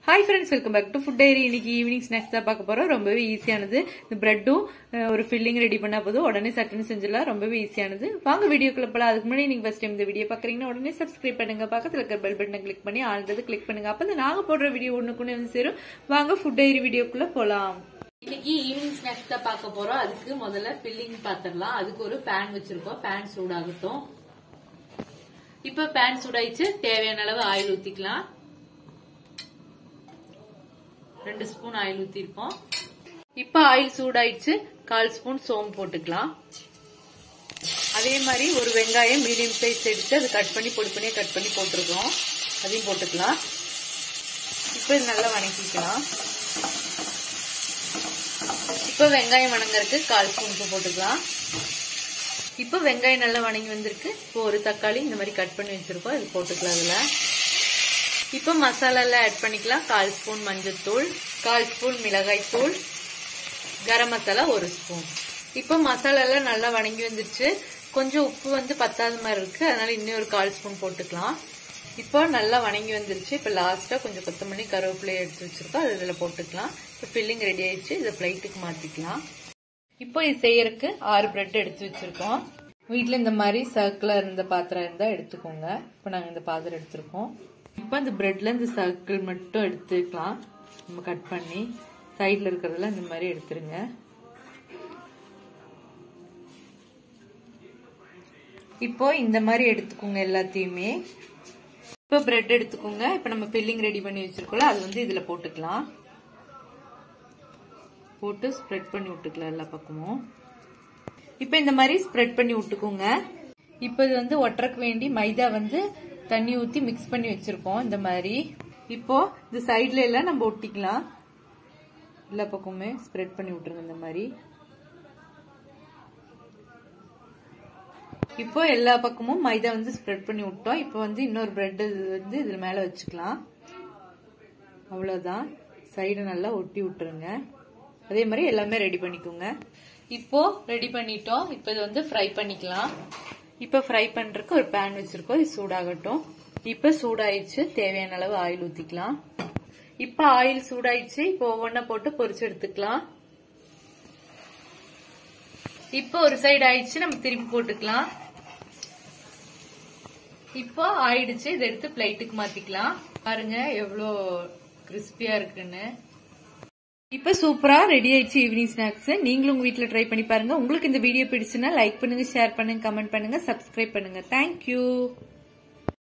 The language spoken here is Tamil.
hi friends welcome back to food diary இன்னைக்கு ஈவினிங் ஸ்நாக்ஸ் தான் பார்க்க போறோம் ரொம்பவே ஈஸியானது இந்த பிரெட்டும் ஒரு ஃபில்லிங் ரெடி பண்ணா போதும் உடனே சட்டுன்னு செஞ்சிடலாம் ரொம்பவே ஈஸியானது வாங்க வீடியோக்குள்ள போலாம் அதுக்கு முன்னாடி நீங்க ஃபர்ஸ்ட் டைம் இந்த வீடியோ பாக்குறீங்கன்னா உடனே சப்ஸ்கிரைப் பண்ணுங்க பக்கத்துல இருக்க பெல் பட்டனை கிளிக் பண்ணி ஆழ்ந்தது கிளிக் பண்ணுங்க அப்ப நாங்க போடுற வீடியோ ஒண்ணுக்குன்னு வந்து சேரும் வாங்க ஃபுட் டைரி வீடியோக்குள்ள போலாம் இன்னைக்கு ஈவினிங் ஸ்நாக்ஸ் தான் பார்க்க போறோம் அதுக்கு முதல்ல ஃபில்லிங் பாத்திரலாம் அதுக்கு ஒரு பேன் வச்சிருக்கோம் பேன் சூடாகட்டும் இப்ப பேன் சூடாயிச்சு தேவையான அளவு ஆயில் ஊத்திக்கலாம் ரெண்டு ஸ்பூன் ஆயில் ஊத்திருக்கோம் இப்ப ஆயில் சூடாயிடுச்சு கால் ஸ்பூன் சோம்பு போட்டுக்கலாம் அதே மாதிரி ஒரு வெங்காயம் மீடியம் சைஸ் எடுத்து அதை கட் பண்ணி பொடி பண்ணி கட் பண்ணி போட்டிருக்கோம் அதையும் போட்டுக்கலாம் இப்ப இது நல்லா வணக்கிக்கலாம் இப்ப வெங்காயம் வணங்கறதுக்கு கால் ஸ்பூன் உப்பு போட்டுக்கலாம் இப்போ வெங்காயம் நல்லா வணங்கி வந்திருக்கு இப்போ ஒரு தக்காளி இந்த மாதிரி கட் பண்ணி வச்சிருக்கோம் இது போட்டுக்கலாம் அதுல இப்போ மசாலா எல்லாம் ஆட் பண்ணிக்கலாம் கால் ஸ்பூன் மஞ்சத்தூள் கால் ஸ்பூன் மிளகாய் தூள் கரம் மசாலா ஒரு ஸ்பூன் இப்போ மசாலா எல்லாம் நல்லா வணங்கி வந்துருச்சு கொஞ்சம் உப்பு வந்து பத்தாத மாதிரி இருக்கு அதனால இன்னும் ஒரு கால் ஸ்பூன் போட்டுக்கலாம் இப்போ நல்லா வணங்கி வந்துருச்சு இப்போ லாஸ்டா கொஞ்சம் கொத்தமல்லி கருவேப்பிலை எடுத்து வச்சிருக்கோம் அது இதில் போட்டுக்கலாம் இப்போ ஃபில்லிங் ரெடி ஆயிடுச்சு இதை பிளைட்டுக்கு மாத்திக்கலாம் இப்போ இது செய்யறதுக்கு ஆறு பிரெட் எடுத்து வச்சிருக்கோம் வீட்டில் இந்த மாதிரி சர்க்கிளாக இருந்த பாத்திரம் இருந்தால் எடுத்துக்கோங்க இப்போ நாங்கள் இந்த பாத்திரம் எடுத்திருக்கோம் இப்போ இந்த பிரெட்ல இந்த சர்க்கிள் மட்டும் எடுத்துக்கலாம் நம்ம கட் பண்ணி சைடில் இருக்கிறதெல்லாம் இந்த மாதிரி எடுத்துருங்க இப்போ இந்த மாதிரி எடுத்துக்கோங்க எல்லாத்தையுமே இப்போ பிரெட் எடுத்துக்கோங்க இப்போ நம்ம ஃபில்லிங் ரெடி பண்ணி வச்சிருக்கோம்ல அது வந்து இதில் போட்டுக்கலாம் போட்டு ஸ்ப்ரெட் பண்ணி விட்டுக்கலாம் எல்லா பக்கமும் இப்போ இந்த மாதிரி ஸ்ப்ரெட் பண்ணி விட்டுக்கோங்க இப்போ இது வந்து ஒட்டுறக்கு வேண்டி மைதா வந்து தண்ணி ஊற்றி மிக்ஸ் பண்ணி வச்சிருக்கோம் இந்த மாதிரி இப்போ இந்த சைட்ல எல்லாம் நம்ம ஒட்டிக்கலாம் எல்லா பக்கமுமே ஸ்ப்ரெட் பண்ணி விட்டுருங்க இந்த மாதிரி இப்போ எல்லா பக்கமும் மைதா வந்து ஸ்ப்ரெட் பண்ணி விட்டோம் இப்போ வந்து இன்னொரு பிரெட் வந்து இதுல மேல வச்சுக்கலாம் அவ்வளவுதான் சைடு நல்லா ஒட்டி விட்டுருங்க அதே மாதிரி எல்லாமே ரெடி பண்ணிக்கோங்க இப்போ ரெடி பண்ணிட்டோம் இப்போ இது வந்து ஃப்ரை பண்ணிக்கலாம் இப்போ ஃப்ரை பண்றதுக்கு ஒரு பேன் வச்சிருக்கோம் இது சூடாகட்டும் இப்போ சூடாயிடுச்சு தேவையான அளவு ஆயில் ஊத்திக்கலாம் இப்போ ஆயில் சூடாயிடுச்சு இப்போ ஒவ்வொன்றை போட்டு பொரிச்சு எடுத்துக்கலாம் இப்போ ஒரு சைடு ஆயிடுச்சு நம்ம திருப்பி போட்டுக்கலாம் இப்போ ஆயிடுச்சு இதை எடுத்து பிளைட்டுக்கு மாத்திக்கலாம் பாருங்க எவ்வளோ கிறிஸ்பியா இருக்குன்னு இப்ப சூப்பரா ரெடி ஆயிடுச்சு ஈவினிங் ஸ்நாக்ஸ் நீங்களும் உங்க வீட்ல ட்ரை பண்ணி பாருங்க உங்களுக்கு இந்த வீடியோ பிடிச்சுன்னா லைக் பண்ணுங்க ஷேர் பண்ணுங்க கமெண்ட் பண்ணுங்க சப்ஸ்கிரைப் பண்ணுங்க தேங்க்யூ